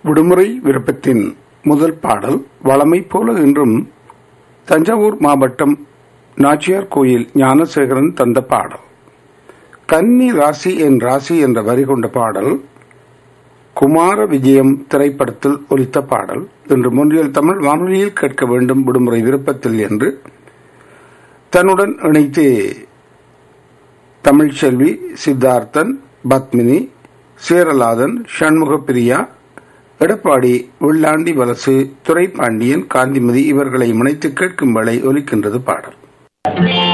விடுமுறை விருப்பத்தின் முதல் பாடல் வளமை போல இன்றும் தஞ்சாவூர் மாவட்டம் நாச்சியார் கோயில் ஞானசேகரன் தந்த பாடல் கன்னி ராசி என் ராசி என்ற வரி கொண்ட பாடல் குமார விஜயம் திரைப்படத்தில் ஒலித்த பாடல் இன்று முன்றியல் தமிழ் வானொலியில் கேட்க வேண்டும் விடுமுறை விருப்பத்தில் என்று தன்னுடன் இணைத்து தமிழ்ச்செல்வி சித்தார்த்தன் பத்மினி சேரலாதன் சண்முகப்பிரியா எடப்பாடி வெள்ளாண்டி வலசு துரைப்பாண்டியன் காந்திமதி இவர்களை முனைத்து கேட்கும் வேளை ஒலிக்கின்றது பாடல்